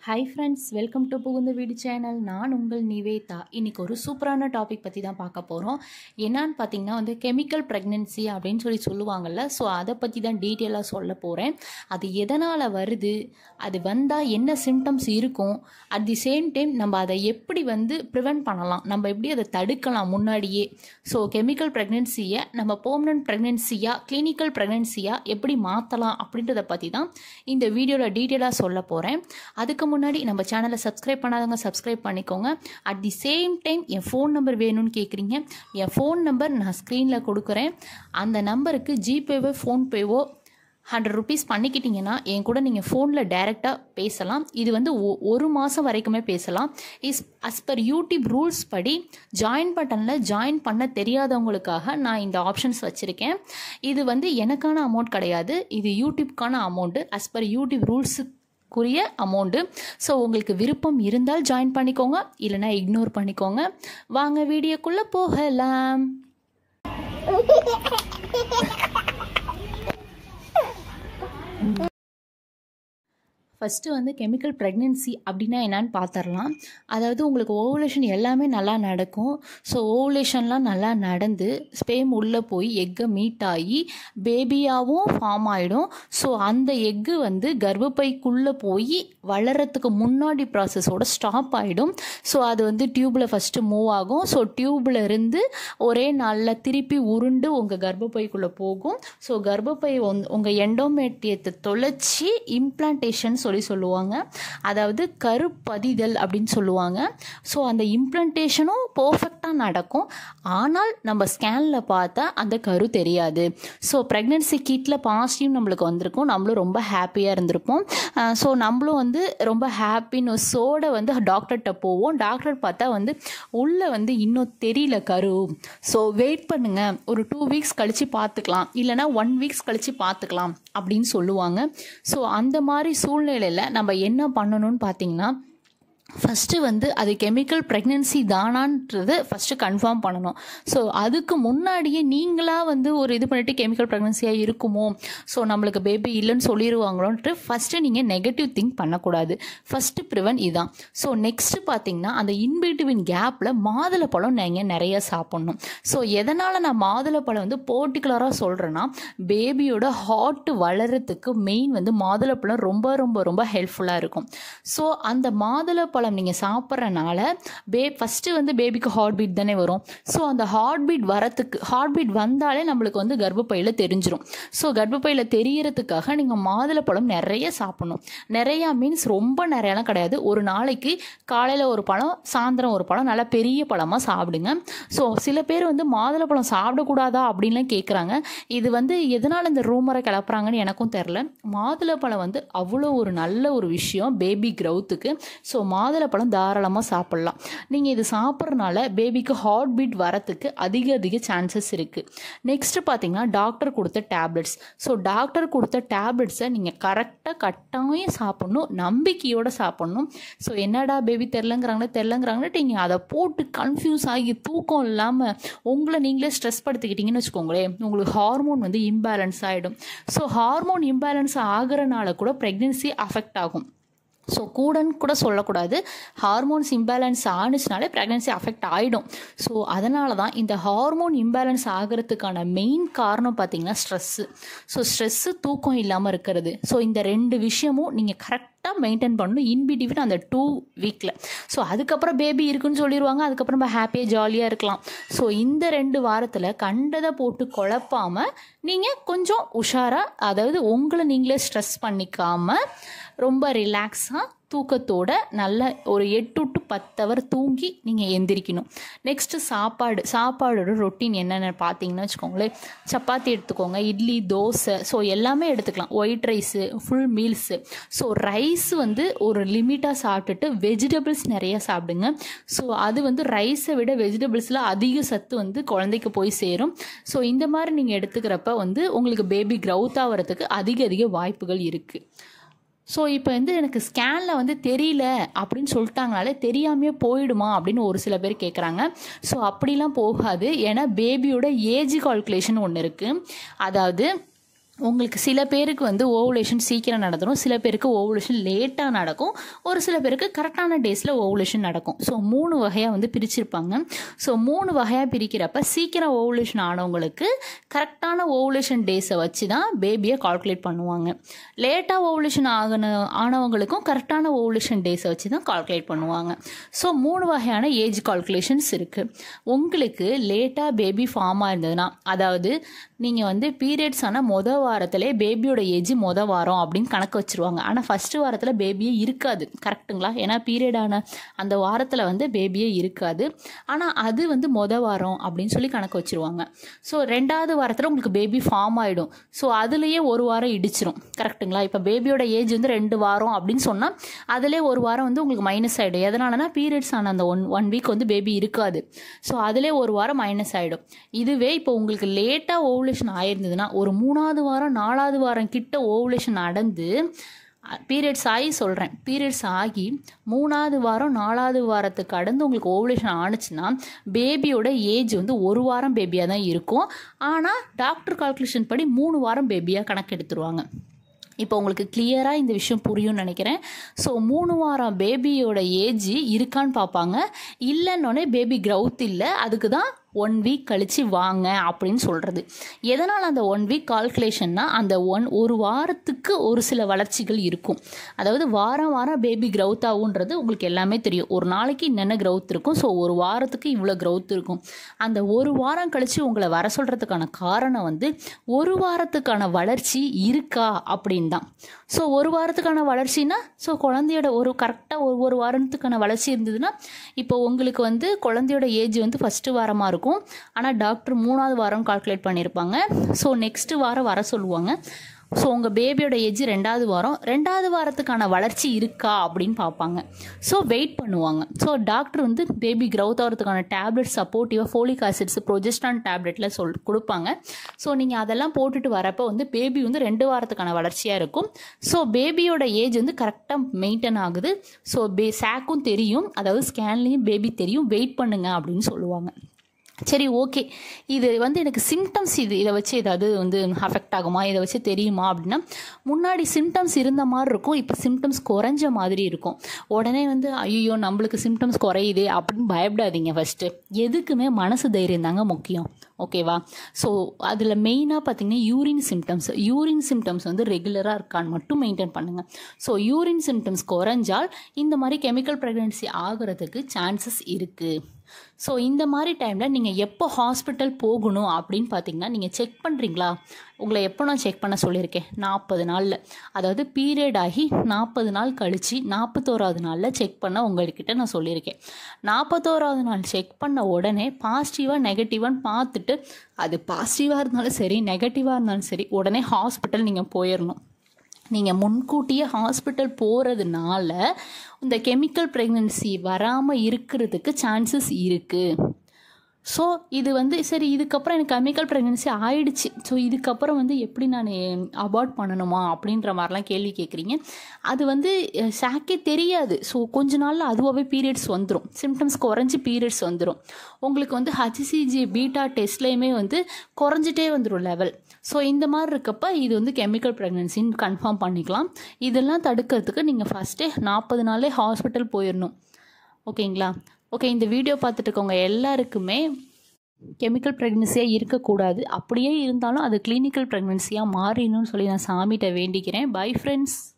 hi friends welcome to புகுந்த வீடு channel நான் உங்கள் நிவேதா இன்றைக்கி ஒரு சூப்பரான டாபிக் பற்றி தான் பார்க்க போகிறோம் என்னன்னு பார்த்தீங்கன்னா வந்து கெமிக்கல் ப்ரெக்னென்சி அப்படின்னு சொல்லி சொல்லுவாங்கள்ல ஸோ அதை பற்றி தான் டீட்டெயிலாக சொல்ல போகிறேன் அது எதனால் வருது அது வந்தால் என்ன சிம்டம்ஸ் இருக்கும் அட் தி சேம் டைம் நம்ம அதை எப்படி வந்து ப்ரிவெண்ட் பண்ணலாம் நம்ம எப்படி அதை தடுக்கலாம் முன்னாடியே ஸோ கெமிக்கல் ப்ரெக்னென்சியை நம்ம பெர்மனன்ட் ப்ரெக்னென்சியாக கிளினிக்கல் ப்ரெக்னென்சியாக எப்படி மாற்றலாம் அப்படின்றத பற்றி தான் இந்த வீடியோவில் டீட்டெயிலாக சொல்ல போகிறேன் அதுக்கு முன்னாடி நம்ம சேனலை சப்ஸ்கிரைப் பண்ணாதவங்க சப்ஸ்கிரைப் பண்ணிக்கோங்க அட் தி சேம் டைம் என் ஃபோன் நம்பர் வேணும்னு கேட்குறீங்க என் ஃபோன் நம்பர் நான் ஸ்க்ரீனில் கொடுக்குறேன் அந்த நம்பருக்கு ஜிபேவோ ஃபோன்பேவோ ஹண்ட்ரட் ருபீஸ் பண்ணிக்கிட்டீங்கன்னா என் கூட நீங்கள் ஃபோனில் டைரெக்டாக பேசலாம் இது வந்து ஒ- ஒரு மாதம் வரைக்குமே பேசலாம் is as per YouTube rules படி ஜாயின் பட்டனில் ஜாயின் பண்ண தெரியாதவங்களுக்காக நான் இந்த ஆப்ஷன்ஸ் வச்சுருக்கேன் இது வந்து எனக்கான அமௌண்ட் கிடையாது இது யூடியூப்க்கான அமௌண்ட்டு அஸ் பர் யூடியூப் ரூல்ஸுக்குரிய அமௌண்ட்டு ஸோ உங்களுக்கு விருப்பம் இருந்தால் ஜாயின் பண்ணிக்கோங்க இல்லைனா இக்னோர் பண்ணிக்கோங்க வாங்க வீடியோக்குள்ளே போகலாம் ஃபஸ்ட்டு வந்து கெமிக்கல் ப்ரெக்னென்சி அப்படின்னா என்னன்னு பார்த்துடலாம் அதாவது உங்களுக்கு ஓவுலேஷன் எல்லாமே நல்லா நடக்கும் ஸோ ஓவுலேஷன்லாம் நல்லா நடந்து ஸ்பேம் உள்ளே போய் எக்கை மீட் ஆகி பேபியாகவும் ஃபார்ம் ஆகிடும் ஸோ அந்த எக்கு வந்து கர்ப்பப்பைக்குள்ளே போய் வளர்கிறதுக்கு முன்னாடி ப்ராசஸோட ஸ்டாப் ஆகிடும் ஸோ அது வந்து டியூப்பில் ஃபஸ்ட்டு மூவ் ஆகும் ஸோ டியூப்பில் இருந்து ஒரே நாளில் திருப்பி உருண்டு உங்கள் கர்ப்பப்பைக்குள்ளே போகும் ஸோ கர்ப்பப்பை உங்கள் எண்டோமேட்டியத்தை தொலைச்சி இம்ப்ளான்டேஷன் சொல்லி சொல்லுவாங்க அதாவது கருப்பதிதல் அப்படின்னு சொல்லுவாங்க ஸோ அந்த இம்ப்ளான்டேஷனும் பர்ஃபெக்டாக நடக்கும் ஆனால் நம்ம ஸ்கேனில் பார்த்தா அந்த கரு தெரியாது ஸோ ப்ரெக்னென்சி கிட்டில் பாசிட்டிவ் நம்மளுக்கு வந்திருக்கும் நம்மளும் ரொம்ப ஹாப்பியாக இருந்திருப்போம் ஸோ நம்மளும் வந்து ரொம்ப ஹாப்பினஸோட வந்து டாக்டர்கிட்ட போவோம் டாக்டர் பார்த்தா வந்து உள்ளே வந்து இன்னும் தெரியல கரு ஸோ வெயிட் பண்ணுங்க ஒரு டூ வீக்ஸ் கழித்து பார்த்துக்கலாம் இல்லைனா ஒன் வீக்ஸ் கழித்து பார்த்துக்கலாம் அப்படின்னு சொல்லுவாங்க ஸோ அந்த மாதிரி சூழ்நிலையில் நம்ம என்ன பண்ணணும்னு பார்த்தீங்கன்னா ஃபஸ்ட்டு வந்து அது கெமிக்கல் ப்ரெக்னென்சி தானான்றது ஃபஸ்ட்டு கன்ஃபார்ம் பண்ணணும் ஸோ அதுக்கு முன்னாடியே நீங்களாக வந்து ஒரு இது பண்ணிட்டு கெமிக்கல் ப்ரெக்னென்சியாக இருக்குமோ ஸோ நம்மளுக்கு பேபி இல்லைன்னு சொல்லிடுவாங்களோன்ட்டு ஃபஸ்ட்டு நீங்கள் நெகட்டிவ் திங்க் பண்ணக்கூடாது ஃபஸ்ட்டு ப்ரிவன் இதுதான் ஸோ நெக்ஸ்ட்டு பார்த்தீங்கன்னா அந்த இன்பிட்வீன் கேப்பில் மாதுளப்பழம் நீங்கள் நிறைய சாப்பிட்ணும் ஸோ எதனால் நான் மாதுளப்பழம் வந்து பர்டிகுலராக சொல்கிறேன்னா பேபியோட ஹார்ட் வளர்கிறதுக்கு மெயின் வந்து மாதுளப்பழம் ரொம்ப ரொம்ப ரொம்ப ஹெல்ப்ஃபுல்லாக இருக்கும் ஸோ அந்த மாதுளப்பழம் நீங்கள் சாப்பிட்றனால பே ஃபஸ்ட்டு வந்து பேபிக்கு ஹார்ட் பீட் தானே வரும் ஸோ அந்த ஹார்ட் பீட் வரத்துக்கு ஹார்ட் பீட் வந்தாலே நம்மளுக்கு வந்து கர்ப்பப்பையில் தெரிஞ்சிரும் ஸோ கர்ப்பப்பையில் தெரியறதுக்காக நீங்கள் மாதுளப்பழம் நிறைய சாப்பிடணும் நிறையா மீன்ஸ் ரொம்ப நிறையாலாம் கிடையாது ஒரு நாளைக்கு காலையில் ஒரு பழம் சாயந்தரம் ஒரு பழம் நல்லா பெரிய பழமாக சாப்பிடுங்க ஸோ சில பேர் வந்து மாதுளப்பழம் சாப்பிடக்கூடாதா அப்படின்லாம் கேட்குறாங்க இது வந்து எதனால் இந்த ரூமரை கிளப்புறாங்கன்னு எனக்கும் தெரில மாதுளப்பழம் வந்து அவ்வளோ ஒரு நல்ல ஒரு விஷயம் பேபி க்ரௌத்துக்கு ஸோ மாதுளப்பழம் தாராளமாக சாப்பிட்லாம் நீங்கள் இது சாப்பிட்றனால பேபிக்கு ஹார்ட் பீட் வரத்துக்கு அதிக அதிக சான்சஸ் இருக்குது நெக்ஸ்ட்டு பார்த்தீங்கன்னா டாக்டர் கொடுத்த டேப்லெட்ஸ் ஸோ டாக்டர் கொடுத்த டேப்லெட்ஸை நீங்கள் கரெக்டாக கட்டாயம் சாப்பிட்ணும் நம்பிக்கையோடு சாப்பிட்ணும் ஸோ என்னடா பேபி தெரிலங்கிறாங்களே தெரிலங்கிறாங்களே நீங்கள் அதை போட்டு கன்ஃபியூஸ் ஆகி தூக்கம் இல்லாமல் உங்களை நீங்களே ஸ்ட்ரெஸ் படுத்திக்கிட்டீங்கன்னு வச்சுக்கோங்களேன் உங்களுக்கு ஹார்மோன் வந்து இம்பேலன்ஸ் ஆகிடும் ஸோ ஹார்மோன் இம்பேலன்ஸ் ஆகிறனால கூட ப்ரெக்னென்சி அஃபெக்ட் ஆகும் ஸோ கூடன்னு கூட சொல்லக்கூடாது ஹார்மோன்ஸ் இம்பேலன்ஸ் ஆணுச்சுனாலே ப்ரெக்னென்சி அஃபெக்ட் ஆகிடும் ஸோ அதனால தான் இந்த ஹார்மோன் இம்பேலன்ஸ் ஆகிறதுக்கான மெயின் காரணம் பார்த்தீங்கன்னா ஸ்ட்ரெஸ்ஸு ஸோ ஸ்ட்ரெஸ்ஸு தூக்கம் இல்லாமல் இருக்கிறது ஸோ இந்த ரெண்டு விஷயமும் நீங்கள் கரெக்டாக மெயின்டைன் பண்ணணும் இன்பிடிவின் அந்த டூ வீக்கில் ஸோ அதுக்கப்புறம் பேபி இருக்குன்னு சொல்லிடுவாங்க அதுக்கப்புறம் நம்ம ஹாப்பியாக ஜாலியாக இருக்கலாம் ஸோ இந்த ரெண்டு வாரத்தில் கண்டதை போட்டு குழப்பாமல் நீங்கள் கொஞ்சம் உஷாராக அதாவது உங்களை நீங்களே ஸ்ட்ரெஸ் பண்ணிக்காமல் ரொம்ப ரிலாக்ஸாக தூக்கத்தோட நல்ல ஒரு எட்டு டு பத்து ஹவர் தூங்கி நீங்கள் எந்திரிக்கணும் நெக்ஸ்ட்டு சாப்பாடு சாப்பாடோட ரொட்டீன் என்னென்னு பார்த்தீங்கன்னு வச்சுக்கோங்களேன் சப்பாத்தி எடுத்துக்கோங்க இட்லி தோசை ஸோ எல்லாமே எடுத்துக்கலாம் white rice full meals so rice வந்து ஒரு லிமிட்டாக சாப்பிட்டுட்டு வெஜிடபிள்ஸ் நிறைய சாப்பிடுங்க ஸோ அது வந்து ரைஸை விட வெஜிடபிள்ஸில் அதிக சத்து வந்து குழந்தைக்கு போய் சேரும் ஸோ இந்த மாதிரி நீங்கள் எடுத்துக்கிறப்ப வந்து உங்களுக்கு பேபி க்ரௌத் ஆகிறதுக்கு அதிக அதிக வாய்ப்புகள் இருக்குது ஸோ இப்போ வந்து எனக்கு ஸ்கேனில் வந்து தெரியல அப்படின்னு சொல்லிட்டாங்கனாலே தெரியாமையே போயிடுமா அப்படின்னு ஒரு சில பேர் கேட்குறாங்க ஸோ அப்படிலாம் போகாது ஏன்னா பேபியோட ஏஜ் கால்குலேஷன் ஒன்று இருக்குது அதாவது உங்களுக்கு சில பேருக்கு வந்து ஓவுலேஷன் சீக்கிரம் நடந்துடும் சில பேருக்கு ஓவுலேஷன் லேட்டாக நடக்கும் ஒரு சில பேருக்கு கரெக்டான டேஸில் ஓவுலேஷன் நடக்கும் ஸோ மூணு வகையாக வந்து பிரிச்சிருப்பாங்க ஸோ மூணு வகையாக பிரிக்கிறப்ப சீக்கிரம் ஓவுலேஷன் ஆனவங்களுக்கு கரெக்டான ஓவுலேஷன் டேஸை வச்சு தான் பேபியை கால்குலேட் பண்ணுவாங்க லேட்டாக ஓவுலேஷன் ஆகன ஆனவங்களுக்கும் கரெக்டான ஓவுலேஷன் டேஸை வச்சு தான் கால்குலேட் பண்ணுவாங்க ஸோ மூணு வகையான ஏஜ் கால்குலேஷன்ஸ் இருக்குது உங்களுக்கு லேட்டாக பேபி ஃபார்ம் ஆயிருந்ததுன்னா அதாவது நீங்கள் வந்து பீரியட்ஸ் ஆனால் மொதல் வாரத்திலே பேபியோட ஏஜ் மொதல் வாரம் அப்படின்னு கணக்கு வச்சுருவாங்க ஆனால் ஃபஸ்ட்டு வாரத்தில் பேபியே இருக்காது கரெக்ட்டுங்களா ஏன்னா பீரியடான அந்த வாரத்தில் வந்து பேபியே இருக்காது ஆனால் அது வந்து மொதல் வாரம் அப்படின்னு சொல்லி கணக்கு வச்சுருவாங்க ஸோ ரெண்டாவது வாரத்தில் உங்களுக்கு பேபி ஃபார்ம் ஆகிடும் ஸோ அதுலேயே ஒரு வாரம் இடிச்சிரும் கரெக்ட்டுங்களா இப்போ பேபியோட ஏஜ் வந்து ரெண்டு வாரம் அப்படின்னு சொன்னால் அதிலே ஒரு வாரம் வந்து உங்களுக்கு மைனஸ் ஆகிடும் எதனாலனா பீரியட்ஸ் ஆன அந்த ஒன் ஒன் வீக் வந்து பேபி இருக்காது ஸோ அதிலே ஒரு வாரம் மைனஸ் ஆகிடும் இதுவே இப்போ உங்களுக்கு லேட்டாக ஓவுலேஷன் ஆயிருந்ததுன்னா ஒரு மூணாவது வாரம் நாலாவது வாரம் கிட்ட ஓவுலேஷன் நடந்து பீரியட்ஸ் ஆகி சொல்கிறேன் பீரியட்ஸ் ஆகி மூணாவது வாரம் நாலாவது வாரத்துக்கு கடந்து உங்களுக்கு ஓவுலேஷன் ஆணுச்சுன்னா பேபியோட ஏஜ் வந்து ஒரு வாரம் பேபியாக தான் இருக்கும் ஆனால் டாக்டர் கால்குலேஷன் படி மூணு வாரம் பேபியாக கணக்கெடுத்துருவாங்க இப்போ உங்களுக்கு கிளியராக இந்த விஷயம் புரியும்னு நினைக்கிறேன் ஸோ மூணு வாரம் பேபியோட ஏஜ் இருக்கான்னு பார்ப்பாங்க இல்லைன்னொடனே பேபி க்ரௌத் இல்லை அதுக்கு தான் ஒன் வீக் கழித்து வாங்க அப்படின்னு சொல்கிறது எதனால் அந்த ஒன் வீக் கால்குலேஷன்னா அந்த ஒன் ஒரு வாரத்துக்கு ஒரு சில வளர்ச்சிகள் இருக்கும் அதாவது வாரம் வாரம் பேபி க்ரௌத் ஆகுன்றது உங்களுக்கு எல்லாமே தெரியும் ஒரு நாளைக்கு என்னென்ன க்ரௌத் இருக்கும் ஸோ ஒரு வாரத்துக்கு இவ்வளோ க்ரௌத் இருக்கும் அந்த ஒரு வாரம் கழித்து உங்களை வர சொல்கிறதுக்கான காரணம் வந்து ஒரு வாரத்துக்கான வளர்ச்சி இருக்கா அப்படின்னு தான் ஸோ ஒரு வாரத்துக்கான வளர்ச்சினா ஸோ குழந்தையோட ஒரு கரெக்டாக ஒரு ஒரு வாரத்துக்கான வளர்ச்சி இருந்ததுன்னா இப்போ உங்களுக்கு வந்து குழந்தையோட ஏஜ் வந்து ஃபஸ்ட்டு வாரமாக இருக்கும் ஆனால் டாக்டர் மூணாவது வாரம் கால்குலேட் பண்ணியிருப்பாங்க ஸோ நெக்ஸ்ட்டு வாரம் வர சொல்லுவாங்க ஸோ உங்கள் பேபியோட ஏஜ் ரெண்டாவது வாரம் ரெண்டாவது வாரத்துக்கான வளர்ச்சி இருக்கா அப்படின்னு பார்ப்பாங்க ஸோ வெயிட் பண்ணுவாங்க ஸோ டாக்டர் வந்து பேபி க்ரௌத் ஆகிறதுக்கான டேப்லெட் சப்போர்ட்டிவாக ஃபோலிக் ஆசிட்ஸ் ப்ரொஜெஸ்டான் டேப்லெட்டில் சொல் கொடுப்பாங்க ஸோ நீங்கள் அதெல்லாம் போட்டுட்டு வரப்போ வந்து பேபி வந்து ரெண்டு வாரத்துக்கான வளர்ச்சியாக இருக்கும் ஸோ பேபியோட ஏஜ் வந்து கரெக்டாக மெயின்டைன் ஆகுது ஸோ பே சேக்கும் தெரியும் அதாவது ஸ்கேன்லேயும் பேபி தெரியும் வெயிட் பண்ணுங்க அப்படின்னு சொல்லுவாங்க சரி ஓகே இது வந்து எனக்கு சிம்டம்ஸ் இது இதை வச்சு ஏதாவது வந்து அஃபெக்ட் ஆகுமா இதை வச்சு தெரியுமா அப்படின்னா முன்னாடி சிம்டம்ஸ் இருந்த மாதிரி இருக்கும் இப்போ சிம்டம்ஸ் குறைஞ்ச மாதிரி இருக்கும் உடனே வந்து ஐயோ நம்மளுக்கு சிம்டம்ஸ் குறையுதே அப்படின்னு பயப்படாதீங்க ஃபஸ்ட்டு எதுக்குமே மனசு தைரியம் தாங்க முக்கியம் ஓகேவா ஸோ அதில் மெயினாக பார்த்தீங்கன்னா யூரின் சிம்டம்ஸ் யூரின் சிம்டம்ஸ் வந்து ரெகுலராக இருக்கான்னு மட்டும் மெயின்டைன் பண்ணுங்கள் ஸோ யூரின் சிம்டம்ஸ் குறைஞ்சால் இந்த மாதிரி கெமிக்கல் ப்ரெக்னென்சி ஆகிறதுக்கு சான்சஸ் இருக்குது ஸோ இந்த மாதிரி டைமில் நீங்கள் எப்போ ஹாஸ்பிட்டல் போகணும் அப்படின்னு பார்த்தீங்கன்னா நீங்கள் செக் பண்ணுறீங்களா உங்களை எப்போ நான் செக் பண்ண சொல்லியிருக்கேன் நாற்பது நாளில் அதாவது பீரியட் ஆகி நாற்பது நாள் கழித்து நாற்பத்தோராவது நாளில் செக் பண்ண உங்கள்கிட்ட நான் சொல்லியிருக்கேன் நாற்பத்தோராவது நாள் செக் பண்ண உடனே பாசிட்டிவாக நெகட்டிவான்னு பார்த்துட்டு அது பாசிட்டிவாக இருந்தாலும் சரி நெகட்டிவாக இருந்தாலும் சரி உடனே ஹாஸ்பிட்டல் நீங்கள் போயிடணும் நீங்கள் முன்கூட்டியே ஹாஸ்பிட்டல் போகிறதுனால இந்த கெமிக்கல் ப்ரெக்னென்சி வராமல் இருக்கிறதுக்கு சான்சஸ் இருக்குது ஸோ இது வந்து சரி இதுக்கப்புறம் எனக்கு கெமிக்கல் ப்ரெக்னென்சி ஆயிடுச்சு ஸோ இதுக்கப்புறம் வந்து எப்படி நான் அபார்ட் பண்ணணுமா அப்படின்ற மாதிரிலாம் கேள்வி கேட்குறீங்க அது வந்து ஷாக்கே தெரியாது ஸோ கொஞ்ச நாளில் அதுவாகவே பீரியட்ஸ் வந்துடும் சிம்டம்ஸ் குறைஞ்சி பீரியட்ஸ் வந்துடும் உங்களுக்கு வந்து ஹச்சிசிஜி பீட்டா டெஸ்ட்லேயுமே வந்து குறைஞ்சிட்டே வந்துடும் லெவல் ஸோ இந்த மாதிரி இருக்கப்ப இது வந்து கெமிக்கல் ப்ரெக்னென்சின்னு கன்ஃபார்ம் பண்ணிக்கலாம் இதெல்லாம் தடுக்கிறதுக்கு நீங்கள் ஃபஸ்ட்டே நாற்பது நாளே ஹாஸ்பிட்டல் போயிடணும் ஓகேங்களா ஓகே இந்த வீடியோ பார்த்துட்டு இருக்கவங்க எல்லாருக்குமே கெமிக்கல் ப்ரெக்னென்சியாக இருக்கக்கூடாது அப்படியே இருந்தாலும் அது கிளினிக்கல் ப்ரெக்னென்சியாக மாறிடணும்னு சொல்லி நான் சாமிகிட்ட வேண்டிக்கிறேன் பை ஃப்ரெண்ட்ஸ்